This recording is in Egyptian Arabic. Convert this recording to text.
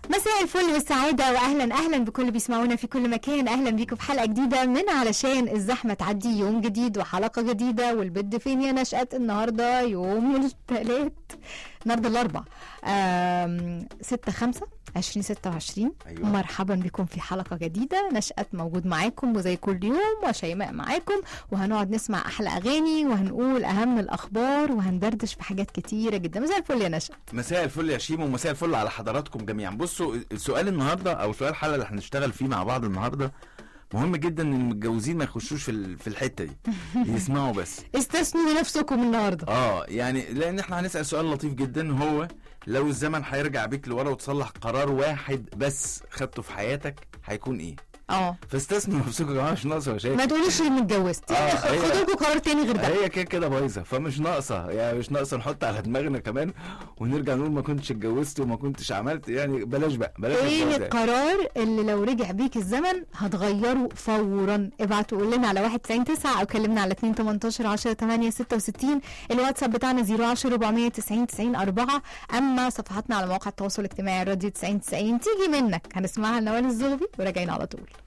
مساء الفل والسعادة وأهلا أهلا بكل اللي بيسمعونا في كل مكان أهلا بيكم في حلقة جديدة من علشان الزحمة تعدي يوم جديد وحلقة جديدة والبد فين يا نشأت النهاردة يوم الثلاث النهاردة الأربع آم، ستة خمسة عشرين ستة وعشرين أيوة. مرحبا بكم في حلقة جديدة نشأت موجود معاكم وزي كل يوم وشيماء معاكم وهنقعد نسمع أحلى أغاني وهنقول أهم الأخبار وهندردش في حاجات كتيرة جدا مساء الفل يا نشأت مساء الفل يا شيمو ومساء الفل على حضراتكم جميعا بصوا السؤال النهارده او سؤال الحلقه اللي هنشتغل فيه مع بعض النهارده مهم جدا ان المتجوزين ما يخشوش في ال- في الحته دي يسمعوا بس استثنوا نفسكم النهارده اه يعني لان احنا هنسال سؤال لطيف جدا هو لو الزمن هيرجع بيك لورا وتصلح قرار واحد بس خدته في حياتك هيكون ايه اه فاستثنوا نفسكم يا جماعه مش ناقصه مشاكل ما تقوليش اني اتجوزت آه، هي- خدوا لكم قرار تاني غير ده هي كده كده بايظه فمش ناقصه يعني مش ناقصه نحط على دماغنا كمان ونرجع نقول ما كنتش اتجوزت وما كنتش عملت يعني بلاش بقى بلاش ايه الجواز ده. القرار اللي لو رجع بيك الزمن هتغيره فورا ابعتوا قول لنا على 199 او كلمنا على 2 18 10 8 66 الواتساب بتاعنا 010 490 90 4 اما صفحاتنا على مواقع التواصل الاجتماعي الراديو 90 90 تيجي منك هنسمعها لنوال الزغبي وراجعين على طول